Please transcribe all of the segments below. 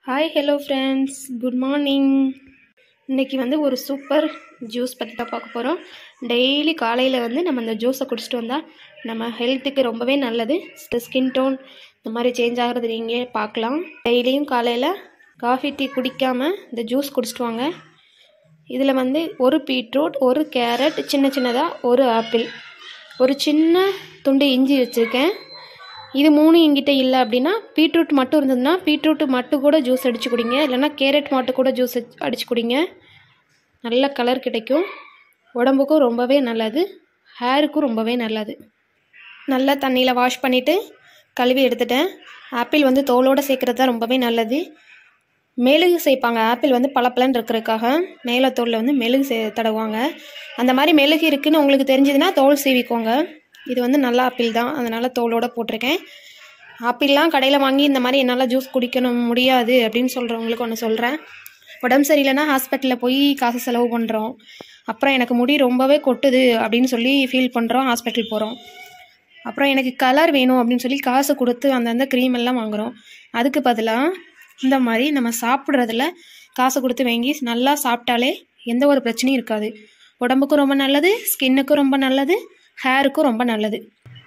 hi hello friends good morning இன்னைக்கு வந்து ஒரு சூப்பர் ஜூஸ் பற்றி தான் பார்க்க போகிறோம் டெய்லி காலையில் வந்து நம்ம இந்த ஜூஸை குடிச்சிட்டு வந்தால் நம்ம ஹெல்த்துக்கு ரொம்பவே நல்லது ஸ்கின் டோன் இந்த மாதிரி சேஞ்ச் ஆகிறது நீங்கள் பார்க்கலாம் டெய்லியும் காலையில் காஃபி டீ குடிக்காமல் இந்த ஜூஸ் குடிச்சிட்டு வாங்க இதில் வந்து ஒரு பீட்ரூட் ஒரு கேரட் சின்ன சின்னதாக ஒரு ஆப்பிள் ஒரு சின்ன துண்டு இஞ்சி வச்சுருக்கேன் இது மூணு எங்கிட்ட இல்லை அப்படின்னா பீட்ரூட் மட்டும் இருந்ததுன்னா பீட்ரூட் மட்டும் கூட ஜூஸ் அடித்து குடிங்க இல்லைன்னா கேரட் மட்டும் கூட ஜூஸ் அடித்து குடிங்க நல்ல கலர் கிடைக்கும் உடம்புக்கும் ரொம்பவே நல்லது ஹேருக்கும் ரொம்பவே நல்லது நல்லா தண்ணியில் வாஷ் பண்ணிவிட்டு கழுவி எடுத்துட்டேன் ஆப்பிள் வந்து தோலோடு சேர்க்குறது தான் ரொம்பவே நல்லது மெழுகு சேர்ப்பாங்க ஆப்பிள் வந்து பளபளன்னு இருக்கிறதுக்காக மேலே தோலில் வந்து மெழுகு சே தடவுவாங்க அந்த மாதிரி மெழுகு இருக்குன்னு உங்களுக்கு தெரிஞ்சதுன்னா தோல் சீவிக்கோங்க இது வந்து நல்ல ஆப்பிள் தான் அதனால் தோலோடு போட்டிருக்கேன் ஆப்பிள்லாம் கடையில் வாங்கி இந்த மாதிரி என்னால் ஜூஸ் குடிக்கணும் முடியாது அப்படின்னு சொல்கிறவங்களுக்கு ஒன்று சொல்கிறேன் உடம்பு சரியில்லைன்னா ஹாஸ்பிட்டலில் போய் காசு செலவு பண்ணுறோம் அப்புறம் எனக்கு முடி ரொம்பவே கொட்டுது அப்படின்னு சொல்லி ஃபீல் பண்ணுறோம் ஹாஸ்பிட்டல் போகிறோம் அப்புறம் எனக்கு கலர் வேணும் அப்படின்னு சொல்லி காசு கொடுத்து அந்தந்த க்ரீம் எல்லாம் வாங்குகிறோம் அதுக்கு பதிலாக இந்த மாதிரி நம்ம சாப்பிட்றதுல காசு கொடுத்து வாங்கி நல்லா சாப்பிட்டாலே எந்த ஒரு பிரச்சனையும் இருக்காது உடம்புக்கும் ரொம்ப நல்லது ஸ்கின்னுக்கும் ரொம்ப நல்லது ஹேருக்கும் ரொம்ப நல்லது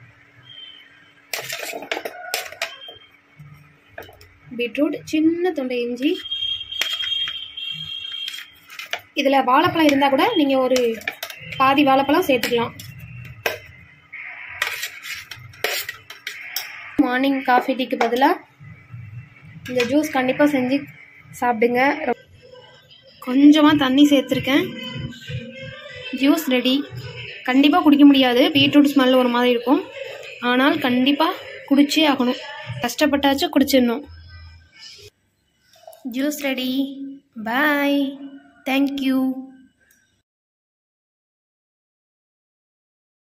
பீட்ரூட் சின்ன துண்டை இஞ்சி இதில் வாழைப்பழம் இருந்தால் கூட நீங்கள் ஒரு பாதி வாழைப்பழம் சேர்த்துக்கலாம் மார்னிங் காஃபி டீக்கு பதிலாக இந்த ஜூஸ் கண்டிப்பாக செஞ்சு சாப்பிடுங்க கொஞ்சமாக தண்ணி சேர்த்துருக்கேன் ஜூஸ் ரெடி கண்டிப்பாக குடிக்க முடியாது பீட்ரூட் ஸ்மெல் ஒரு மாதிரி இருக்கும் ஆனால் கண்டிப்பாக குடிச்சே ஆகணும் கஷ்டப்பட்டாச்சும் குடிச்சிடணும் ஜூஸ் ரெடி பாய் தேங்க்யூ